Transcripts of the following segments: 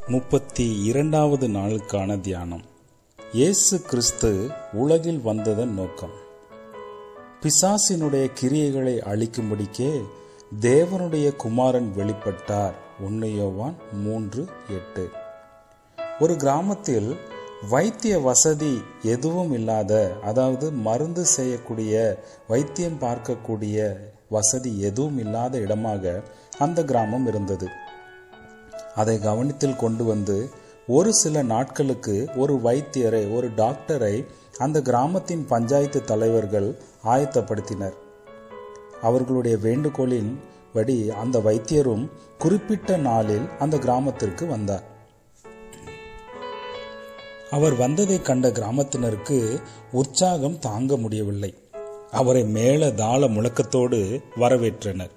முப்பத்தி இரண்டாவது நாளுக்கான தியானம் இயேசு கிறிஸ்து உலகில் வந்ததன் நோக்கம் பிசாசினுடைய கிரியைகளை அழிக்கும்படிக்கே தேவனுடைய குமாரன் வெளிப்பட்டார் ஒன்னு யோவான் மூன்று எட்டு ஒரு கிராமத்தில் வைத்திய வசதி எதுவும் இல்லாத அதாவது மருந்து செய்யக்கூடிய வைத்தியம் பார்க்கக்கூடிய வசதி எதுவும் இல்லாத இடமாக அந்த கிராமம் இருந்தது அதை கவனத்தில் கொண்டு வந்து ஒரு சில நாட்களுக்கு ஒரு வைத்தியரை ஒரு டாக்டரை அந்த கிராமத்தின் பஞ்சாயத்து தலைவர்கள் ஆயத்தப்படுத்தினர் அவர்களுடைய வேண்டுகோளின் படி அந்த வைத்தியரும் குறிப்பிட்ட நாளில் அந்த கிராமத்திற்கு வந்தார் அவர் வந்ததை கண்ட கிராமத்தினருக்கு உற்சாகம் தாங்க முடியவில்லை அவரை மேல தாள முழக்கத்தோடு வரவேற்றனர்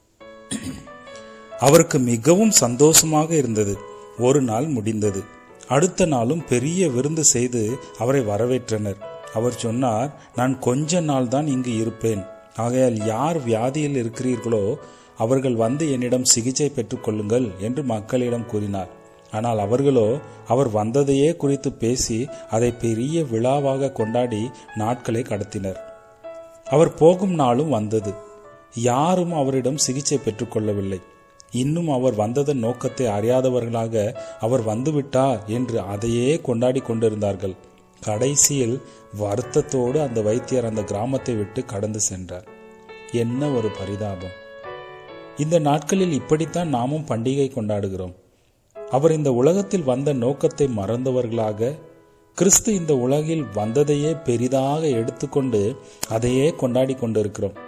அவருக்கு மிகவும் சந்தோஷமாக இருந்தது ஒரு நாள் முடிந்தது அடுத்த நாளும் பெரிய விருந்து செய்து அவரை வரவேற்றனர் அவர் சொன்னார் நான் கொஞ்ச நாள் தான் இங்கு இருப்பேன் ஆகையால் யார் வியாதியில் இருக்கிறீர்களோ அவர்கள் வந்து என்னிடம் சிகிச்சை பெற்றுக்கொள்ளுங்கள் என்று மக்களிடம் கூறினார் ஆனால் அவர்களோ அவர் வந்ததையே குறித்து பேசி அதை பெரிய விழாவாக கொண்டாடி நாட்களை கடத்தினர் அவர் போகும் நாளும் வந்தது யாரும் அவரிடம் சிகிச்சை பெற்றுக்கொள்ளவில்லை இன்னும் அவர் வந்ததன் நோக்கத்தை அறியாதவர்களாக அவர் வந்துவிட்டார் என்று அதையே கொண்டாடி கொண்டிருந்தார்கள் கடைசியில் வருத்தத்தோடு அந்த வைத்தியர் அந்த கிராமத்தை விட்டு கடந்து சென்றார் என்ன ஒரு பரிதாபம் இந்த நாட்களில் இப்படித்தான் நாமும் பண்டிகை கொண்டாடுகிறோம் அவர் இந்த உலகத்தில் வந்த நோக்கத்தை மறந்தவர்களாக கிறிஸ்து இந்த உலகில் வந்ததையே பெரிதாக எடுத்துக்கொண்டு அதையே கொண்டாடி கொண்டிருக்கிறோம்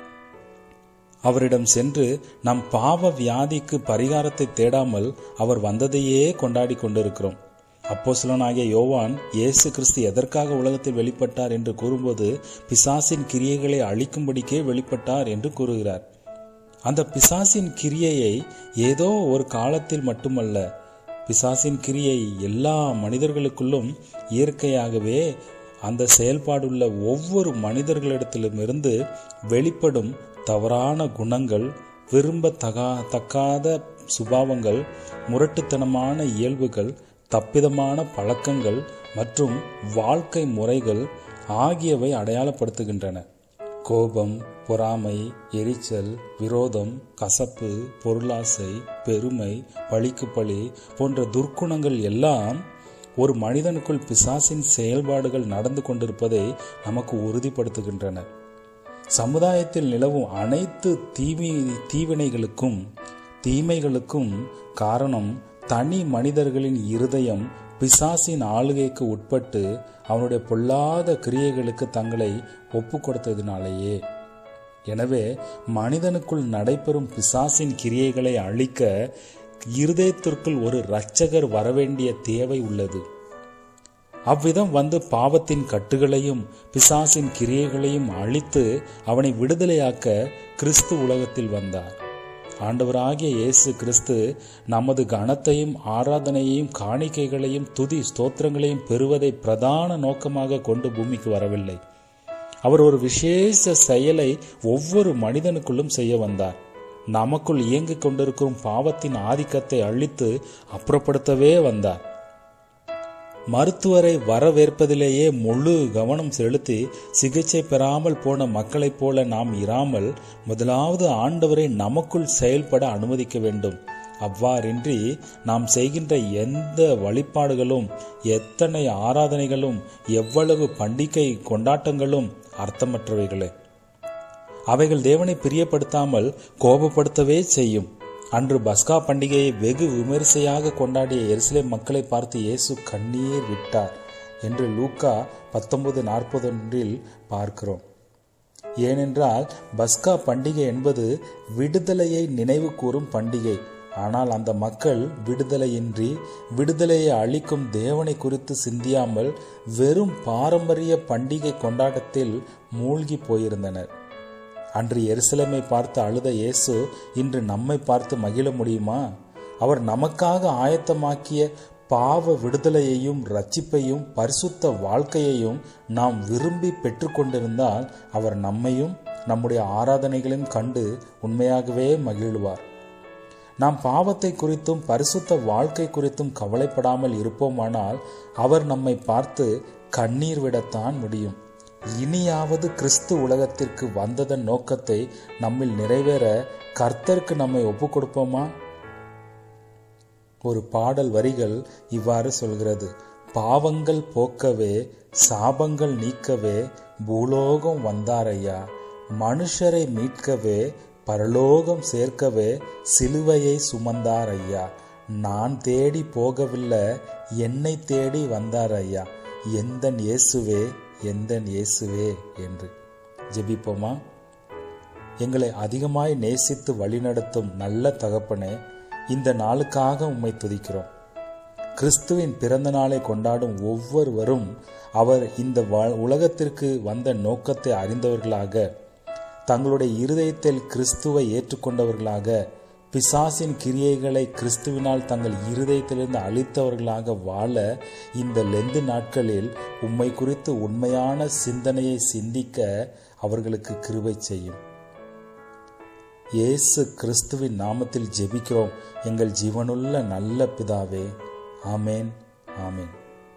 அவரிடம் சென்று நம் பாவ வியாதிக்கு பரிகாரத்தை தேடாமல் அவர் வந்ததையே கொண்டாடி கொண்டிருக்கிறோம் அப்போ சிலனாகிய யோவான் இயேசு கிறிஸ்து எதற்காக உலகத்தில் வெளிப்பட்டார் என்று கூறும்போது பிசாசின் கிரியைகளை அழிக்கும்படிக்கே வெளிப்பட்டார் என்று கூறுகிறார் அந்த பிசாசின் கிரியையை ஏதோ ஒரு காலத்தில் மட்டுமல்ல பிசாசின் கிரியை எல்லா மனிதர்களுக்குள்ளும் இயற்கையாகவே அந்த செயல்பாடுள்ள ஒவ்வொரு மனிதர்களிடத்திலுமிருந்து வெளிப்படும் தவறான குணங்கள் விரும்ப தகா தக்காத சுபாவங்கள் முரட்டுத்தனமான இயல்புகள் தப்பிதமான பழக்கங்கள் மற்றும் வாழ்க்கை முறைகள் ஆகியவை அடையாளப்படுத்துகின்றன கோபம் பொறாமை எரிச்சல் விரோதம் கசப்பு பொருளாசை பெருமை பழிக்கு பழி போன்ற துர்க்குணங்கள் எல்லாம் ஒரு மனிதனுக்குள் பிசாசின் செயல்பாடுகள் நடந்து கொண்டிருப்பதை நமக்கு உறுதிப்படுத்துகின்றன சமுதாயத்தில் நிலவும் அனைத்து தீவி தீவினைகளுக்கும் தீமைகளுக்கும் காரணம் தனி மனிதர்களின் இருதயம் பிசாசின் ஆளுகைக்கு உட்பட்டு அவனுடைய பொல்லாத கிரியைகளுக்கு தங்களை ஒப்பு கொடுத்ததினாலேயே எனவே மனிதனுக்குள் நடைபெறும் பிசாசின் கிரியைகளை அழிக்க இருதயத்திற்குள் ஒரு இரட்சகர் வரவேண்டிய தேவை உள்ளது அவ்விதம் வந்து பாவத்தின் கட்டுகளையும் பிசாசின் கிரியைகளையும் அழித்து அவனை விடுதலையாக்க கிறிஸ்து உலகத்தில் வந்தார் ஆண்டவராகிய இயேசு கிறிஸ்து நமது கணத்தையும் ஆராதனையையும் காணிக்கைகளையும் துதி ஸ்தோத்திரங்களையும் பெறுவதை பிரதான நோக்கமாக கொண்டு பூமிக்கு வரவில்லை அவர் ஒரு விசேஷ செயலை ஒவ்வொரு மனிதனுக்குள்ளும் செய்ய வந்தார் நமக்குள் இயங்கிக் கொண்டிருக்கும் பாவத்தின் ஆதிக்கத்தை அழித்து அப்புறப்படுத்தவே வந்தார் மருத்துவரை வரவேற்பதிலேயே முழு கவனம் செலுத்தி சிகிச்சை பெறாமல் போன மக்களைப் போல நாம் இராமல் முதலாவது ஆண்டவரை நமக்குள் செயல்பட அனுமதிக்க வேண்டும் அவ்வாறின்றி நாம் செய்கின்ற எந்த வழிபாடுகளும் எத்தனை ஆராதனைகளும் எவ்வளவு பண்டிகை கொண்டாட்டங்களும் அர்த்தமற்றவைகளே அவைகள் தேவனை பிரியப்படுத்தாமல் கோபப்படுத்தவே செய்யும் அன்று பஸ்கா பண்டிகையை வெகு விமரிசையாக கொண்டாடிய எருசலேம் மக்களை பார்த்து இயேசு கண்ணீர் விட்டார் என்று லூக்கா பத்தொன்பது நாற்பது ஒன்றில் பார்க்கிறோம் ஏனென்றால் பஸ்கா பண்டிகை என்பது விடுதலையை நினைவு கூறும் பண்டிகை ஆனால் அந்த மக்கள் விடுதலையின்றி விடுதலையை அளிக்கும் தேவனை குறித்து சிந்தியாமல் வெறும் பாரம்பரிய பண்டிகை கொண்டாட்டத்தில் மூழ்கி போயிருந்தனர் அன்று எருசலேமை பார்த்து அழுத இயேசு இன்று நம்மை பார்த்து மகிழ முடியுமா அவர் நமக்காக ஆயத்தமாக்கிய பாவ விடுதலையையும் ரட்சிப்பையும் பரிசுத்த வாழ்க்கையையும் நாம் விரும்பி பெற்றுக்கொண்டிருந்தால் அவர் நம்மையும் நம்முடைய ஆராதனைகளையும் கண்டு உண்மையாகவே மகிழ்வார் நாம் பாவத்தை குறித்தும் பரிசுத்த வாழ்க்கை குறித்தும் கவலைப்படாமல் இருப்போமானால் அவர் நம்மை பார்த்து கண்ணீர் விடத்தான் முடியும் இனியாவது கிறிஸ்து உலகத்திற்கு வந்ததன் நோக்கத்தை நம்மில் நிறைவேற கர்த்தருக்கு நம்மை ஒப்புக் கொடுப்போமா ஒரு பாடல் வரிகள் இவ்வாறு சொல்கிறது பாவங்கள் போக்கவே சாபங்கள் நீக்கவே பூலோகம் வந்தாரையா மனுஷரை மீட்கவே பரலோகம் சேர்க்கவே சிலுவையை சுமந்தார் ஐயா நான் தேடி போகவில்லை என்னை தேடி வந்தார் ஐயா எந்தன் இயேசுவே எந்தன் இயேசுவே என்று ஜெபிப்போமா எங்களை அதிகமாய் நேசித்து வழிநடத்தும் நல்ல தகப்பனே இந்த நாளுக்காக உம்மை துதிக்கிறோம் கிறிஸ்துவின் பிறந்த நாளை கொண்டாடும் ஒவ்வொருவரும் அவர் இந்த உலகத்திற்கு வந்த நோக்கத்தை அறிந்தவர்களாக தங்களுடைய இருதயத்தில் கிறிஸ்துவை ஏற்றுக்கொண்டவர்களாக பிசாசின் கிரியைகளை கிறிஸ்துவினால் தங்கள் இருதயத்திலிருந்து அழித்தவர்களாக வாழ இந்த லெந்து நாட்களில் உம்மை குறித்து உண்மையான சிந்தனையை சிந்திக்க அவர்களுக்கு கிருபை செய்யும் இயேசு கிறிஸ்துவின் நாமத்தில் ஜெபிக்கிறோம் எங்கள் ஜீவனுள்ள நல்ல பிதாவே ஆமேன் ஆமேன்